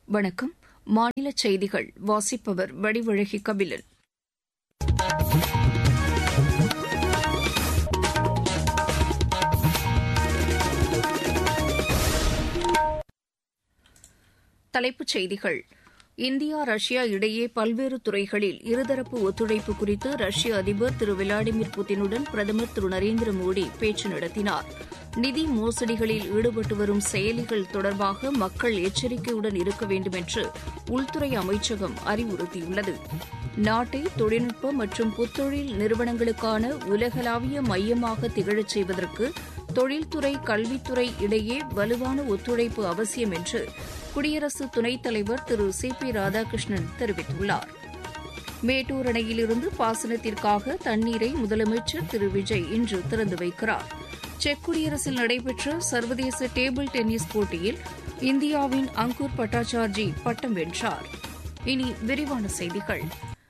வணக்கம் மாநில செய்திகள் வாசிப்பவர் வடிவழகி கபிலன் தலைப்புச் செய்திகள் இந்தியா ரஷ்யா இடையே பல்வேறு துறைகளில் இருதரப்பு ஒத்துழைப்பு குறித்து ரஷ்ய அதிபர் திரு விளாடிமிர் புட்டினுடன் பிரதமர் திரு நரேந்திர மோடி பேச்சு நடத்தினார் நிதி மோசடிகளில் ஈடுபட்டு வரும் செயலிகள் தொடர்பாக மக்கள் எச்சரிக்கையுடன் இருக்க வேண்டும் என்று உள்துறை அமைச்சகம் அறிவுறுத்தியுள்ளது நாட்டை தொழில்நுட்ப மற்றும் புத்தொழில் நிறுவனங்களுக்கான உலகளாவிய மையமாக திகழச் செய்வதற்கு தொழில்துறை கல்வித்துறை இடையே வலுவான ஒத்துழைப்பு அவசியம் என்று குடியரசு துணைத் தலைவர் திரு சி பி ராதாகிருஷ்ணன் தெரிவித்துள்ளார் மேட்டூர் அணையிலிருந்து பாசனத்திற்காக தண்ணீரை முதலமைச்சர் திரு விஜய் இன்று திறந்து வைக்கிறார் செக் குடியரசில் நடைபெற்ற சர்வதேச டேபிள் டென்னிஸ் போட்டியில் இந்தியாவின் அங்கூர் பட்டாச்சார்ஜி பட்டம் வென்றார் இனி விரிவான செய்திகள்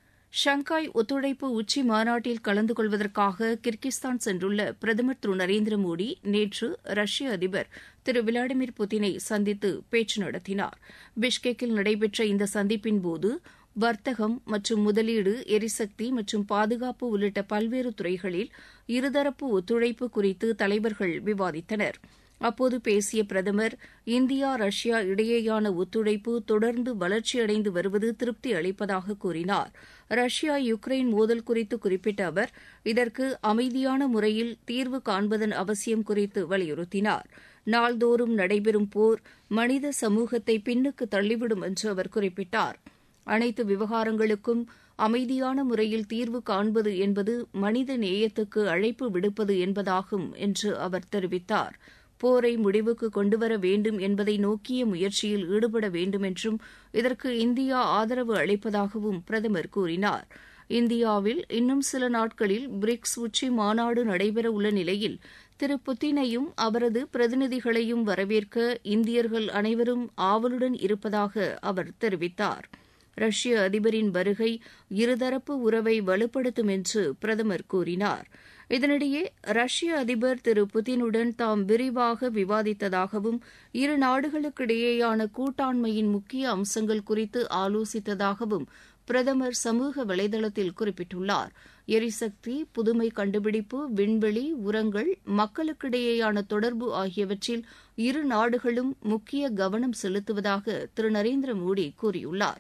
ஷங்காய் ஒத்துழைப்பு உச்சி மாநாட்டில் கலந்து கொள்வதற்காக கிர்கிஸ்தான் சென்றுள்ள பிரதமர் திரு நரேந்திர மோடி நேற்று ரஷ்ய அதிபர் திரு விளாடிமிர் புட்டினை சந்தித்து பேச்சு நடத்தினார் பிஷ்கெக்கில் நடைபெற்ற இந்த சந்திப்பின்போது வர்த்தகம் மற்றும் முதலீடு எரிசக்தி மற்றும் பாதுகாப்பு உள்ளிட்ட பல்வேறு துறைகளில் இருதரப்பு ஒத்துழைப்பு குறித்து தலைவர்கள் விவாதித்தனர் அப்போது பேசிய பிரதமர் இந்தியா ரஷ்யா இடையேயான ஒத்துழைப்பு தொடர்ந்து வளர்ச்சியடைந்து வருவது திருப்தி அளிப்பதாக கூறினார் ரஷ்யா யுக்ரைன் மோதல் குறித்து குறிப்பிட்ட அவர் இதற்கு அமைதியான முறையில் தீர்வு காண்பதன் அவசியம் குறித்து வலியுறுத்தினார் நாள்தோறும் நடைபெறும் போர் மனித சமூகத்தை பின்னுக்கு தள்ளிவிடும் என்று அவர் குறிப்பிட்டார் அனைத்து விவகாரங்களுக்கும் அமைதியான முறையில் தீர்வு காண்பது என்பது மனித நேயத்துக்கு அழைப்பு விடுப்பது என்பதாகும் என்று அவர் தெரிவித்தார் போரை முடிவுக்கு கொண்டுவர வேண்டும் என்பதை நோக்கிய முயற்சியில் ஈடுபட வேண்டும் என்றும் இதற்கு இந்தியா ஆதரவு அளிப்பதாகவும் பிரதமர் கூறினார் இந்தியாவில் இன்னும் சில நாட்களில் பிரிக்ஸ் உச்சி மாநாடு நடைபெற உள்ள நிலையில் திரு புத்தினையும் அவரது பிரதிநிதிகளையும் வரவேற்க இந்தியர்கள் அனைவரும் ஆவலுடன் இருப்பதாக அவர் தெரிவித்தார் ரஷ்ய அதிபரின் வருகை இருதரப்பு உறவை வலுப்படுத்தும் என்று பிரதமர் கூறினார் இதனிடையே ரஷ்ய அதிபர் திரு புதினுடன் தாம் விரிவாக விவாதித்ததாகவும் இரு நாடுகளுக்கிடையேயான கூட்டாண்மையின் முக்கிய அம்சங்கள் குறித்து ஆலோசித்ததாகவும் பிரதமர் சமூக வலைதளத்தில் குறிப்பிட்டுள்ளார் எரிசக்தி புதுமை கண்டுபிடிப்பு விண்வெளி உரங்கள் மக்களுக்கிடையேயான தொடர்பு ஆகியவற்றில் இரு நாடுகளும் முக்கிய கவனம் செலுத்துவதாக திரு நரேந்திர மோடி கூறியுள்ளார்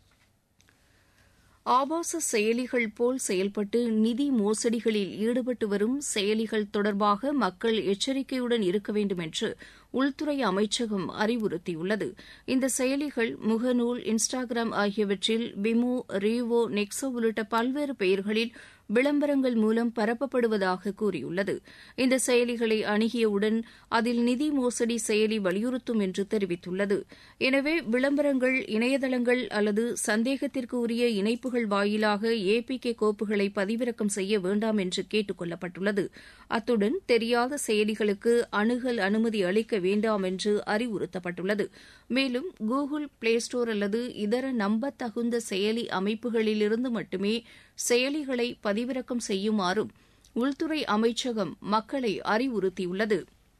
ஆபாச செயலிகள் போல் செயல்பட்டு நிதி மோசடிகளில் ஈடுபட்டு வரும் செயலிகள் தொடர்பாக மக்கள் எச்சரிக்கையுடன் இருக்க வேண்டும் என்று உள்துறை அமைச்சகம் அறிவுறுத்தியுள்ளது இந்த செயலிகள் முகநூல் இன்ஸ்டாகிராம் ஆகியவற்றில் பிமோ ரீவோ நெக்ஸோ உள்ளிட்ட பல்வேறு பெயர்களில் விளம்பரங்கள் மூலம் பரப்பப்படுவதாக கூறியுள்ளது இந்த செயலிகளை அணுகியவுடன் அதில் நிதி மோசடி செயலி வலியுறுத்தும் என்று தெரிவித்துள்ளது எனவே விளம்பரங்கள் இணையதளங்கள் அல்லது சந்தேகத்திற்கு உரிய இணைப்புகள் வாயிலாக ஏபிகே கோப்புகளை பதிவிறக்கம் செய்ய வேண்டாம் என்று கேட்டுக் கொள்ளப்பட்டுள்ளது அத்துடன் தெரியாத செயலிகளுக்கு அணுகல் அனுமதி அளிக்க வேண்டாம் என்று அறிவுறுத்தப்பட்டுள்ளது மேலும் கூகுள் பிளே ஸ்டோர் அல்லது இதர நம்பத்தகுந்த செயலி அமைப்புகளிலிருந்து மட்டுமே செயலிகளை பதிவிறக்கம் செய்யுமாறும் உள்துறை அமைச்சகம் மக்களை அறிவுறுத்தியுள்ளது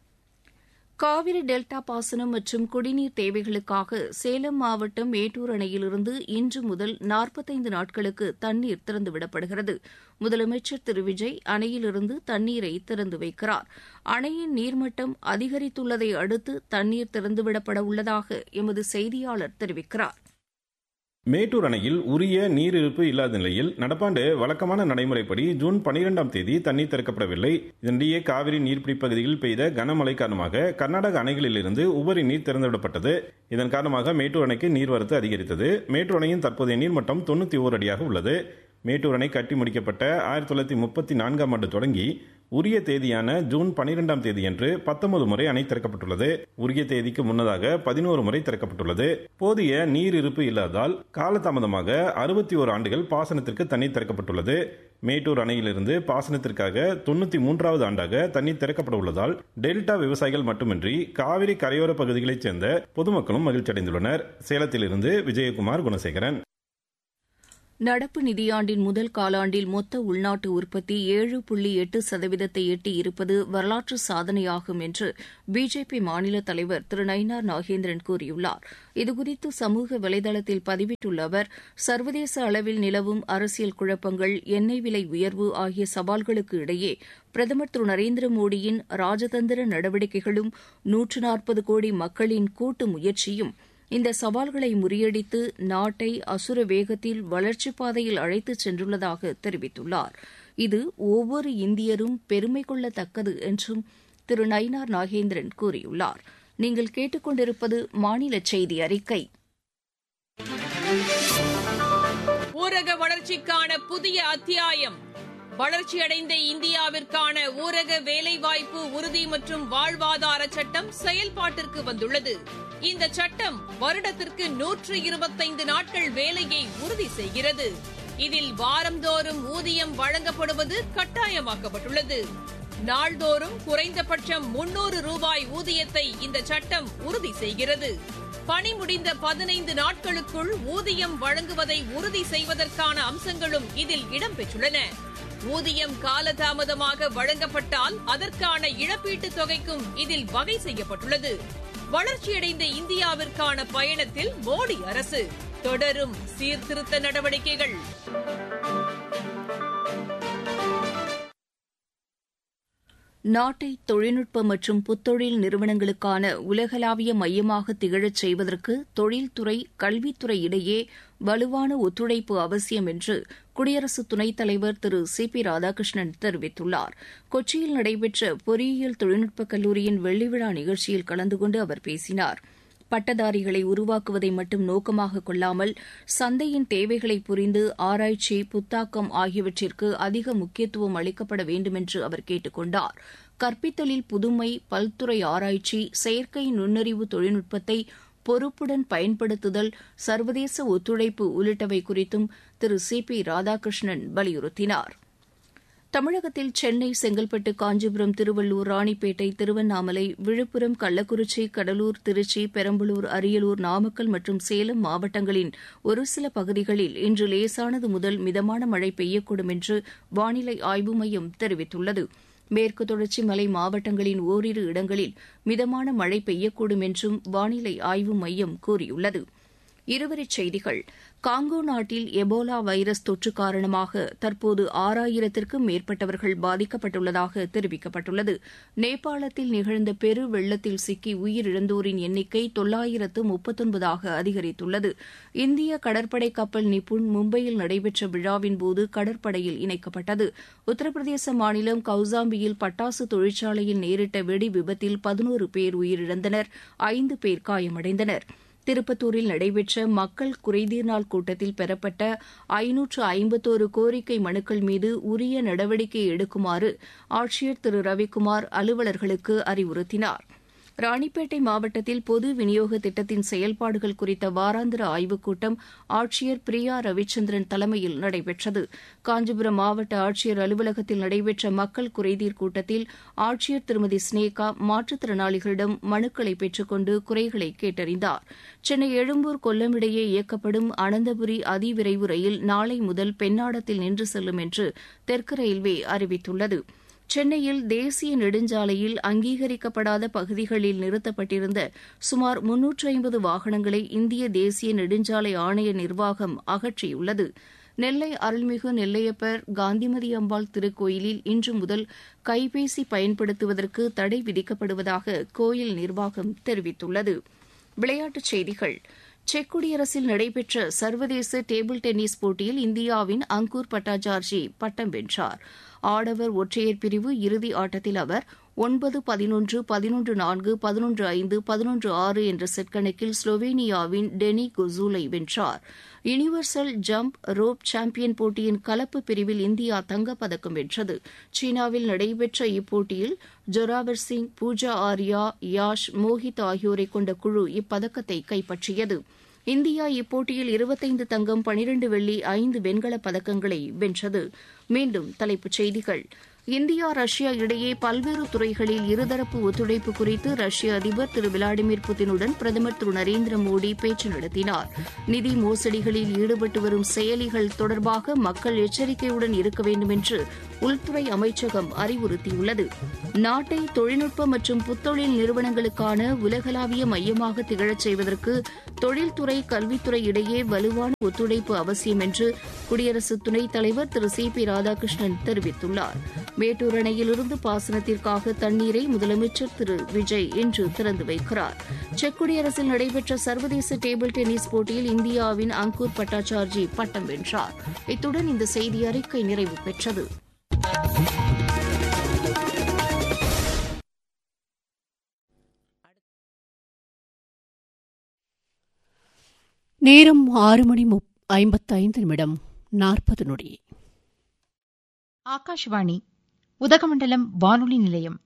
காவிரி டெல்டா பாசனம் மற்றும் குடிநீர் தேவைகளுக்காக சேலம் மாவட்டம் மேட்டூர் அணையிலிருந்து இன்று முதல் நாற்பத்தைந்து நாட்களுக்கு தண்ணீர் திறந்துவிடப்படுகிறது முதலமைச்சர் திரு விஜய் அணையிலிருந்து தண்ணீரை திறந்து வைக்கிறார் அணையின் நீர்மட்டம் அதிகரித்துள்ளதை அடுத்து தண்ணீர் திறந்துவிடப்பட உள்ளதாக எமது செய்தியாளர் தெரிவிக்கிறார் மேட்டூர் அணையில் உரிய நீர் இருப்பு இல்லாத நிலையில் நடப்பாண்டு வழக்கமான நடைமுறைப்படி ஜூன் பனிரெண்டாம் தேதி தண்ணீர் திறக்கப்படவில்லை இதனிடையே காவிரி நீர்பிடி பகுதியில் பெய்த கனமழை காரணமாக கர்நாடக அணைகளிலிருந்து உபரி நீர் திறந்துவிடப்பட்டது இதன் காரணமாக மேட்டூர் அணைக்கு நீர்வரத்து அதிகரித்தது மேட்டூர் அணையின் தற்போதைய நீர்மட்டம் தொண்ணூத்தி ஓர் அடியாக உள்ளது மேட்டூர் அணை கட்டி முடிக்கப்பட்ட ஆயிரத்தி தொள்ளாயிரத்தி முப்பத்தி நான்காம் ஆண்டு தொடங்கி உரிய தேதியான ஜூன் பனிரெண்டாம் தேதியன்று பத்தொன்பது முறை அணை திறக்கப்பட்டுள்ளது உரிய தேதிக்கு முன்னதாக பதினோரு முறை திறக்கப்பட்டுள்ளது போதிய நீர் இருப்பு இல்லாததால் காலதாமதமாக அறுபத்தி ஓரு ஆண்டுகள் பாசனத்திற்கு தண்ணீர் திறக்கப்பட்டுள்ளது மேட்டூர் அணையிலிருந்து பாசனத்திற்காக தொண்ணூத்தி மூன்றாவது ஆண்டாக தண்ணீர் திறக்கப்பட உள்ளதால் டெல்டா விவசாயிகள் மட்டுமின்றி காவிரி கரையோர பகுதிகளைச் சேர்ந்த பொதுமக்களும் மகிழ்ச்சி அடைந்துள்ளனர் சேலத்திலிருந்து விஜயகுமார் குணசேகரன் நடப்பு நிதியாண்டின் முதல் காலாண்டில் மொத்த உள்நாட்டு உற்பத்தி ஏழு புள்ளி எட்டு சதவீதத்தை எட்டி இருப்பது வரலாற்று சாதனையாகும் என்று பிஜேபி மாநில தலைவர் திரு நயினார் நாகேந்திரன் கூறியுள்ளார் இதுகுறித்து சமூக வலைதளத்தில் பதிவிட்டுள்ள அவர் சர்வதேச அளவில் நிலவும் அரசியல் குழப்பங்கள் எண்ணெய் விலை உயர்வு ஆகிய சவால்களுக்கு இடையே பிரதமர் திரு நரேந்திர மோடியின் ராஜதந்திர நடவடிக்கைகளும் நூற்று நாற்பது கோடி மக்களின் கூட்டு முயற்சியும் இந்த சவால்களை முறியடித்து நாட்டை அசுர வேகத்தில் வளர்ச்சிப் பாதையில் அழைத்துச் சென்றுள்ளதாக தெரிவித்துள்ளார் இது ஒவ்வொரு இந்தியரும் பெருமை கொள்ளத்தக்கது என்றும் திரு நயினார் நாகேந்திரன் கூறியுள்ளார் நீங்கள் கேட்டுக்கொண்டிருப்பது மாநில செய்தி அறிக்கை ஊரக வளர்ச்சிக்கான புதிய அத்தியாயம் வளர்ச்சியடைந்த இந்தியாவிற்கான ஊரக வேலைவாய்ப்பு உறுதி மற்றும் வாழ்வாதார சட்டம் செயல்பாட்டிற்கு வந்துள்ளது இந்த சட்டம் வருடத்திற்கு நூற்று இருபத்தைந்து நாட்கள் வேலையை உறுதி செய்கிறது இதில் வாரந்தோறும் ஊதியம் வழங்கப்படுவது கட்டாயமாக்கப்பட்டுள்ளது நாள்தோறும் குறைந்தபட்சம் முன்னூறு ரூபாய் ஊதியத்தை இந்த சட்டம் உறுதி செய்கிறது பணி முடிந்த பதினைந்து நாட்களுக்குள் ஊதியம் வழங்குவதை உறுதி செய்வதற்கான அம்சங்களும் இதில் இடம்பெற்றுள்ளன ஊதியம் காலதாமதமாக வழங்கப்பட்டால் அதற்கான இழப்பீட்டுத் தொகைக்கும் இதில் வகை செய்யப்பட்டுள்ளது வளர்ச்சியடைந்த இந்தியாவிற்கான பயணத்தில் மோடி அரசு தொடரும் சீர்திருத்த நடவடிக்கைகள் நாட்டை தொழில்நுட்ப மற்றும் புத்தொழில் நிறுவனங்களுக்கான உலகளாவிய மையமாக திகழச் செய்வதற்கு தொழில்துறை கல்வித்துறை இடையே வலுவான ஒத்துழைப்பு அவசியம் என்று குடியரசு துணைத் தலைவர் திரு சி பி ராதாகிருஷ்ணன் தெரிவித்துள்ளார் கொச்சியில் நடைபெற்ற பொறியியல் தொழில்நுட்பக் கல்லூரியின் வெள்ளிவிழா நிகழ்ச்சியில் கலந்து கொண்டு அவர் பேசினார் பட்டதாரிகளை உருவாக்குவதை மட்டும் நோக்கமாக கொள்ளாமல் சந்தையின் தேவைகளை புரிந்து ஆராய்ச்சி புத்தாக்கம் ஆகியவற்றிற்கு அதிக முக்கியத்துவம் அளிக்கப்பட வேண்டுமென்று அவர் கேட்டுக் கொண்டார் கற்பித்தலில் புதுமை பல்துறை ஆராய்ச்சி செயற்கை நுண்ணறிவு தொழில்நுட்பத்தை பொறுப்புடன் பயன்படுத்துதல் சர்வதேச ஒத்துழைப்பு உள்ளிட்டவை குறித்தும் திரு சி பி ராதாகிருஷ்ணன் வலியுறுத்தினார் தமிழகத்தில் சென்னை செங்கல்பட்டு காஞ்சிபுரம் திருவள்ளூர் ராணிப்பேட்டை திருவண்ணாமலை விழுப்புரம் கள்ளக்குறிச்சி கடலூர் திருச்சி பெரம்பலூர் அரியலூர் நாமக்கல் மற்றும் சேலம் மாவட்டங்களின் ஒரு சில பகுதிகளில் இன்று லேசானது முதல் மிதமான மழை பெய்யக்கூடும் என்று வானிலை ஆய்வு மையம் தெரிவித்துள்ளது மேற்கு தொடர்ச்சி மலை மாவட்டங்களின் ஓரிரு இடங்களில் மிதமான மழை பெய்யக்கூடும் என்றும் வானிலை ஆய்வு மையம் கூறியுள்ளது இருவரிச் செய்திகள் காங்கோ நாட்டில் எபோலா வைரஸ் தொற்று காரணமாக தற்போது ஆறாயிரத்திற்கும் மேற்பட்டவர்கள் பாதிக்கப்பட்டுள்ளதாக தெரிவிக்கப்பட்டுள்ளது நேபாளத்தில் நிகழ்ந்த பெரு வெள்ளத்தில் சிக்கி உயிரிழந்தோரின் எண்ணிக்கை தொள்ளாயிரத்து முப்பத்தொன்பதாக அதிகரித்துள்ளது இந்திய கடற்படை கப்பல் நிப்புண் மும்பையில் நடைபெற்ற விழாவின்போது கடற்படையில் இணைக்கப்பட்டது உத்தரப்பிரதேச மாநிலம் கௌசாம்பியில் பட்டாசு தொழிற்சாலையில் நேரிட்ட வெடி விபத்தில் பதினோரு பேர் உயிரிழந்தனர் ஐந்து பேர் காயமடைந்தனர் திருப்பத்தூரில் நடைபெற்ற மக்கள் குறைதீர் நாள் கூட்டத்தில் பெறப்பட்ட ஐநூற்று ஐம்பத்தோரு கோரிக்கை மனுக்கள் மீது உரிய நடவடிக்கை எடுக்குமாறு ஆட்சியர் திரு ரவிக்குமார் அலுவலர்களுக்கு அறிவுறுத்தினார் ராணிப்பேட்டை மாவட்டத்தில் பொது விநியோக திட்டத்தின் செயல்பாடுகள் குறித்த வாராந்திர ஆய்வுக் கூட்டம் ஆட்சியர் பிரியா ரவிச்சந்திரன் தலைமையில் நடைபெற்றது காஞ்சிபுரம் மாவட்ட ஆட்சியர் அலுவலகத்தில் நடைபெற்ற மக்கள் குறைதீர் கூட்டத்தில் ஆட்சியர் திருமதி ஸ்னேகா மாற்றுத்திறனாளிகளிடம் மனுக்களை பெற்றுக்கொண்டு குறைகளை கேட்டறிந்தார் சென்னை எழும்பூர் கொல்லம் இடையே இயக்கப்படும் அனந்தபுரி அதிவிரைவு ரயில் நாளை முதல் பெண்ணாடத்தில் நின்று செல்லும் என்று தெற்கு ரயில்வே அறிவித்துள்ளது சென்னையில் தேசிய நெடுஞ்சாலையில் அங்கீகரிக்கப்படாத பகுதிகளில் நிறுத்தப்பட்டிருந்த சுமார் முன்னூற்று ஐம்பது வாகனங்களை இந்திய தேசிய நெடுஞ்சாலை ஆணைய நிர்வாகம் அகற்றியுள்ளது நெல்லை அருள்மிகு நெல்லையப்பர் காந்திமதி அம்பாள் திருக்கோயிலில் இன்று முதல் கைபேசி பயன்படுத்துவதற்கு தடை விதிக்கப்படுவதாக கோயில் நிர்வாகம் தெரிவித்துள்ளது விளையாட்டுச் செய்திகள் செக் குடியரசில் நடைபெற்ற சர்வதேச டேபிள் டென்னிஸ் போட்டியில் இந்தியாவின் அங்கூர் பட்டாச்சார்ஜி பட்டம் வென்றார் ஆடவர் ஒற்றையர் பிரிவு இறுதி ஆட்டத்தில் அவர் ஒன்பது பதினொன்று பதினொன்று நான்கு பதினொன்று ஐந்து பதினொன்று ஆறு என்ற செட் கணக்கில் ஸ்லோவேனியாவின் டெனி குசூலை வென்றார் யுனிவர்சல் ஜம்ப் ரோப் சாம்பியன் போட்டியின் கலப்பு பிரிவில் இந்தியா தங்கப்பதக்கம் வென்றது சீனாவில் நடைபெற்ற இப்போட்டியில் ஜொராவர் சிங் பூஜா ஆர்யா யாஷ் மோஹித் ஆகியோரை கொண்ட குழு இப்பதக்கத்தை கைப்பற்றியது இந்தியா இப்போட்டியில் இருபத்தைந்து தங்கம் பனிரண்டு வெள்ளி ஐந்து வெண்கலப் பதக்கங்களை வென்றது மீண்டும் தலைப்புச் செய்திகள் இந்தியா ரஷ்யா இடையே பல்வேறு துறைகளில் இருதரப்பு ஒத்துழைப்பு குறித்து ரஷ்ய அதிபர் திரு விளாடிமிர் புதினுடன் பிரதமர் திரு நரேந்திர மோடி பேச்சு நடத்தினார் நிதி மோசடிகளில் ஈடுபட்டு வரும் செயலிகள் தொடர்பாக மக்கள் எச்சரிக்கையுடன் இருக்க வேண்டும் என்று உள்துறை அமைச்சகம் அறிவுறுத்தியுள்ளது நாட்டை தொழில்நுட்ப மற்றும் புத்தொழில் நிறுவனங்களுக்கான உலகளாவிய மையமாக திகழச் செய்வதற்கு தொழில்துறை கல்வித்துறை இடையே வலுவான ஒத்துழைப்பு அவசியம் என்று குடியரசு துணைத் தலைவர் திரு சி பி ராதாகிருஷ்ணன் தெரிவித்துள்ளார் மேட்டூர் அணையிலிருந்து பாசனத்திற்காக தண்ணீரை முதலமைச்சர் திரு விஜய் இன்று திறந்து வைக்கிறார் செக் குடியரசில் நடைபெற்ற சர்வதேச டேபிள் டென்னிஸ் போட்டியில் இந்தியாவின் அங்கூர் பட்டாச்சார்ஜி பட்டம் வென்றார் இத்துடன் இந்த செய்தி அறிக்கை நிறைவு பெற்றது நேரம் ஆறு மணி முப் ஐம்பத்தைந்து நிமிடம் நாற்பது நொடி ஆகாஷ்வாணி உதகமண்டலம் வானொலி நிலையம்